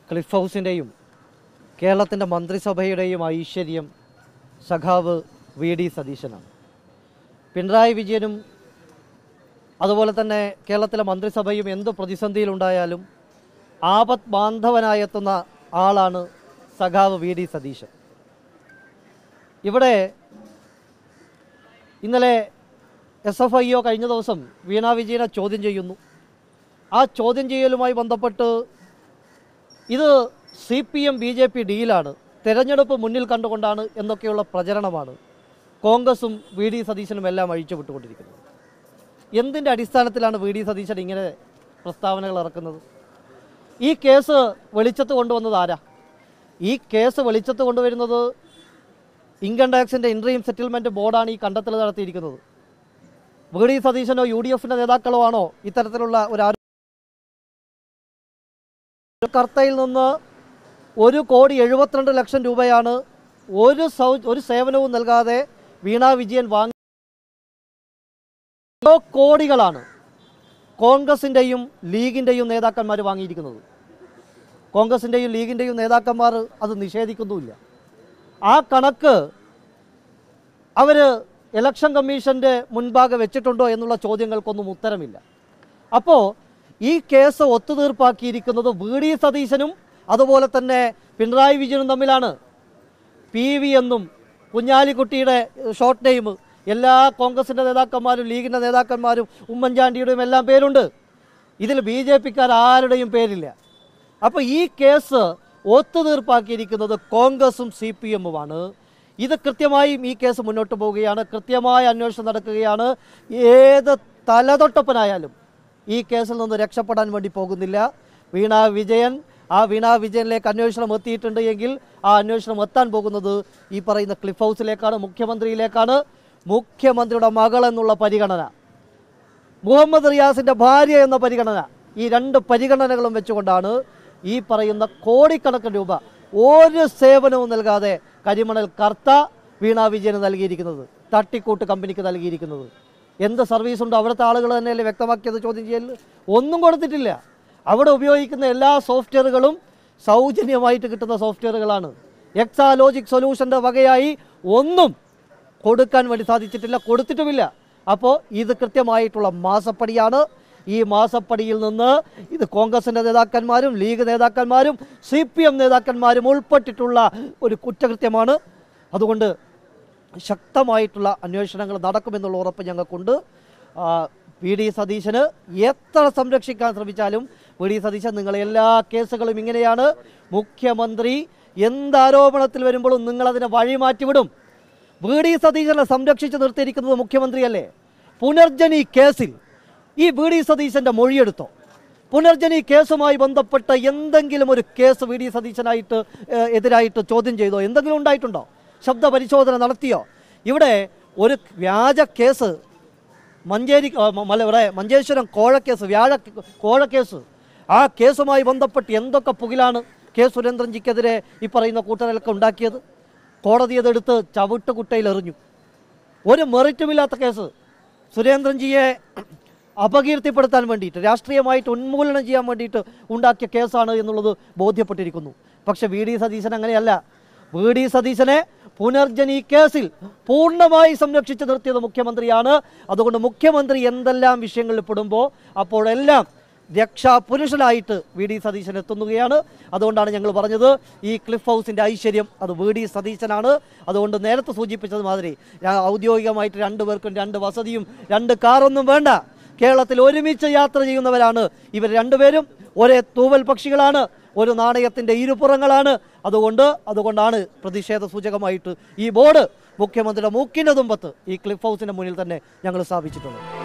cliff ഹൗസിൻ്റെയും കേരളത്തിൻ്റെ മന്ത്രിസഭയുടെയും ഐശ്വര്യം സഖാവ് വി ഡി സതീശനാണ് പിണറായി വിജയനും അതുപോലെ തന്നെ കേരളത്തിലെ മന്ത്രിസഭയും എന്ത് പ്രതിസന്ധിയിലുണ്ടായാലും ആപത് ബാന്ധവനായെത്തുന്ന ആളാണ് സഖാവ് വി ഡി സതീശൻ ഇവിടെ ഇന്നലെ എസ് എഫ് ഐ ഒ കഴിഞ്ഞ ദിവസം വീണ വിജയനെ ചോദ്യം ചെയ്യുന്നു ആ ചോദ്യം ചെയ്യലുമായി ബന്ധപ്പെട്ട് ഇത് C P M B J P ഡീലാണ് തെരഞ്ഞെടുപ്പ് മുന്നിൽ കണ്ടുകൊണ്ടാണ് എന്നൊക്കെയുള്ള പ്രചരണമാണ് കോൺഗ്രസും വി ഡി സതീശനും എല്ലാം അഴിച്ചു വിട്ടുകൊണ്ടിരിക്കുന്നത് എന്തിൻ്റെ അടിസ്ഥാനത്തിലാണ് വി ഡി സതീശൻ ഇങ്ങനെ പ്രസ്താവനകൾ ഇറക്കുന്നത് ഈ കേസ് വെളിച്ചത്ത് കൊണ്ടുവന്നത് ആരാ ഈ കേസ് വെളിച്ചത്ത് കൊണ്ടുവരുന്നത് ഇൻകം ടാക്സിൻ്റെ ഇൻട്രീം സെറ്റിൽമെൻറ്റ് ബോർഡാണ് ഈ കണ്ടെത്തൽ നടത്തിയിരിക്കുന്നത് വി ഡി സതീശനോ യു ഡി എഫിൻ്റെ നേതാക്കളോ ആണോ ഇത്തരത്തിലുള്ള ഒരു ആരോ- ഒരു കർത്തയിൽ നിന്ന് ഒരു കോടി എഴുപത്തിരണ്ട് ലക്ഷം രൂപയാണ് ഒരു സൗ ഒരു സേവനവും നൽകാതെ വീണ വിജയൻ വാങ്ങി ഓരോ കോടികളാണ് കോൺഗ്രസിൻ്റെയും ലീഗിൻ്റെയും നേതാക്കന്മാർ വാങ്ങിയിരിക്കുന്നത് കോൺഗ്രസിൻ്റെയും ലീഗിൻ്റെയും നേതാക്കന്മാർ അത് നിഷേധിക്കുന്നുമില്ല ആ കണക്ക് അവർ ഇലക്ഷൻ കമ്മീഷൻ്റെ മുൻപാകെ വെച്ചിട്ടുണ്ടോ എന്നുള്ള ചോദ്യങ്ങൾക്കൊന്നും ഉത്തരമില്ല അപ്പോൾ ഈ കേസ് ഒത്തുതീർപ്പാക്കിയിരിക്കുന്നത് വി ഡി സതീശനും അതുപോലെ തന്നെ പിണറായി വിജയനും തമ്മിലാണ് പി വി എന്നും കുഞ്ഞാലിക്കുട്ടിയുടെ ഷോർട്ട് നെയിം എല്ലാ കോൺഗ്രസിൻ്റെ നേതാക്കന്മാരും ലീഗിൻ്റെ നേതാക്കന്മാരും ഉമ്മൻചാണ്ടിയുടെയും എല്ലാം പേരുണ്ട് ഇതിൽ ബി ജെ പിക്കാർ ആരുടെയും പേരില്ല അപ്പോൾ ഈ കേസ് ഒത്തുതീർപ്പാക്കിയിരിക്കുന്നത് കോൺഗ്രസും സി പി എമ്മുമാണ് ഇത് കൃത്യമായും ഈ കേസ് മുന്നോട്ട് പോവുകയാണ് കൃത്യമായ അന്വേഷണം നടക്കുകയാണ് ഏത് തലതൊട്ടപ്പനായാലും ഈ കേസിൽ നിന്ന് രക്ഷപ്പെടാൻ വേണ്ടി പോകുന്നില്ല വീണ വിജയൻ ആ വീണ വിജയനിലേക്ക് അന്വേഷണം എത്തിയിട്ടുണ്ട് എങ്കിൽ ആ അന്വേഷണം എത്താൻ പോകുന്നത് ഈ പറയുന്ന ക്ലിഫ് ഹൗസിലേക്കാണ് മുഖ്യമന്ത്രിയിലേക്കാണ് മുഖ്യമന്ത്രിയുടെ മകൾ എന്നുള്ള പരിഗണന മുഹമ്മദ് റിയാസിന്റെ ഭാര്യ എന്ന പരിഗണന ഈ രണ്ട് പരിഗണനകളും വെച്ചുകൊണ്ടാണ് ഈ പറയുന്ന കോടിക്കണക്കിന് രൂപ ഒരു സേവനവും നൽകാതെ കരിമണൽ കർത്ത വീണ വിജയന് നൽകിയിരിക്കുന്നത് തട്ടിക്കൂട്ട് കമ്പനിക്ക് നൽകിയിരിക്കുന്നത് എന്ത് സർവീസ് ഉണ്ടോ അവിടുത്തെ ആളുകൾ തന്നെയല്ലേ വ്യക്തമാക്കിയത് ചോദ്യം ചെയ്യൽ ഒന്നും കൊടുത്തിട്ടില്ല അവിടെ ഉപയോഗിക്കുന്ന എല്ലാ സോഫ്റ്റ്വെയറുകളും സൗജന്യമായിട്ട് കിട്ടുന്ന സോഫ്റ്റ്വെയറുകളാണ് എക്സാലോജിക് സൊല്യൂഷൻ്റെ വകയായി ഒന്നും കൊടുക്കാൻ വേണ്ടി സാധിച്ചിട്ടില്ല കൊടുത്തിട്ടുമില്ല അപ്പോൾ ഇത് കൃത്യമായിട്ടുള്ള മാസപ്പടിയാണ് ഈ മാസപ്പടിയിൽ നിന്ന് ഇത് കോൺഗ്രസിൻ്റെ നേതാക്കന്മാരും ലീഗ് നേതാക്കന്മാരും സി പി എം നേതാക്കന്മാരും ഉൾപ്പെട്ടിട്ടുള്ള ഒരു കുറ്റകൃത്യമാണ് അതുകൊണ്ട് ശക്തമായിട്ടുള്ള അന്വേഷണങ്ങൾ നടക്കുമെന്നുള്ള ഉറപ്പ് ഞങ്ങൾക്കുണ്ട് ആ, വി ഡി സതീശന് എത്ര സംരക്ഷിക്കാൻ ശ്രമിച്ചാലും വി ഡി സതീശൻ നിങ്ങളെ എല്ലാ കേസുകളും ഇങ്ങനെയാണ് മുഖ്യമന്ത്രി എന്ത് ആരോപണത്തിൽ വരുമ്പോഴും നിങ്ങളതിനെ വഴി മാറ്റിവിടും വി ഡി സതീശനെ സംരക്ഷിച്ച് നിർത്തിയിരിക്കുന്നത് മുഖ്യമന്ത്രിയല്ലേ പുനർജനി കേസിൽ ഈ വി ഡി സതീശൻ്റെ മൊഴിയെടുത്തോ പുനർജനി കേസുമായി ബന്ധപ്പെട്ട എന്തെങ്കിലും ഒരു കേസ് വി ഡി സതീശനായിട്ട് ഏഹ്, എതിരായിട്ട് ചോദ്യം ചെയ്തോ എന്തെങ്കിലും ഉണ്ടായിട്ടുണ്ടോ ശബ്ദ പരിശോധന നടത്തിയോ ഇവിടെ ഒരു വ്യാജ കേസ് മഞ്ചേരി ആ, മ- മല ഇവിടെ മഞ്ചേശ്വരം കോഴക്കേസ് വ്യാഴ കോഴക്കേസ് ആ കേസുമായി ബന്ധപ്പെട്ട് എന്തൊക്കെ പുകിലാണ് കെ സുരേന്ദ്രൻജിക്കെതിരെ ഈ പറയുന്ന കൂട്ടരലൊക്കെ ഉണ്ടാക്കിയത് കോടതി അതെടുത്ത് ചവിട്ട് കുട്ടയിൽ എറിഞ്ഞു ഒരു മെറിറ്റുമില്ലാത്ത കേസ് സുരേന്ദ്രൻജിയെ അപകീർത്തിപ്പെടുത്താൻ വേണ്ടിയിട്ട് രാഷ്ട്രീയമായിട്ട് ഉന്മൂലനം ചെയ്യാൻ വേണ്ടിയിട്ട് ഉണ്ടാക്കിയ കേസാണ് എന്നുള്ളത് ബോധ്യപ്പെട്ടിരിക്കുന്നു പക്ഷെ വി ഡി സതീശൻ അങ്ങനെയല്ല വി ഡി സതീശനെ പുനർജനി കേസിൽ പൂർണ്ണമായി സംരക്ഷിച്ച് നിർത്തിയത് മുഖ്യമന്ത്രിയാണ് അതുകൊണ്ട് മുഖ്യമന്ത്രി എന്തെല്ലാം വിഷയങ്ങളിൽ പെടുമ്പോൾ അപ്പോഴെല്ലാം രക്ഷാപുരുഷനായിട്ട് വി ഡി സതീശൻ എത്തുകയാണ് അതുകൊണ്ടാണ് ഞങ്ങൾ പറഞ്ഞത് ഈ ക്ലിഫ് ഹൗസിൻ്റെ ഐശ്വര്യം അത് വി ഡി സതീശനാണ് അതുകൊണ്ട് നേരത്തെ സൂചിപ്പിച്ചത് മാതിരി ഞാൻ ഔദ്യോഗികമായിട്ട് രണ്ടു പേർക്കും രണ്ട് വസതിയും രണ്ട് കാറൊന്നും വേണ്ട കേരളത്തിൽ ഒരുമിച്ച് യാത്ര ചെയ്യുന്നവരാണ് ഇവർ രണ്ടുപേരും ഒരേ തൂവൽ പക്ഷികളാണ് ഒരു നാണയത്തിൻ്റെ ഇരുപുറങ്ങളാണ് അതുകൊണ്ട് അതുകൊണ്ടാണ് പ്രതിഷേധ സൂചകമായിട്ട് ഈ ബോർഡ് മുഖ്യമന്ത്രിയുടെ മൂക്കിൻ്റെ തുമ്പത്ത് ഈ ക്ലിഫ് ഹൗസിൻ്റെ മുന്നിൽ തന്നെ ഞങ്ങൾ സ്ഥാപിച്ചിട്ടുള്ളത്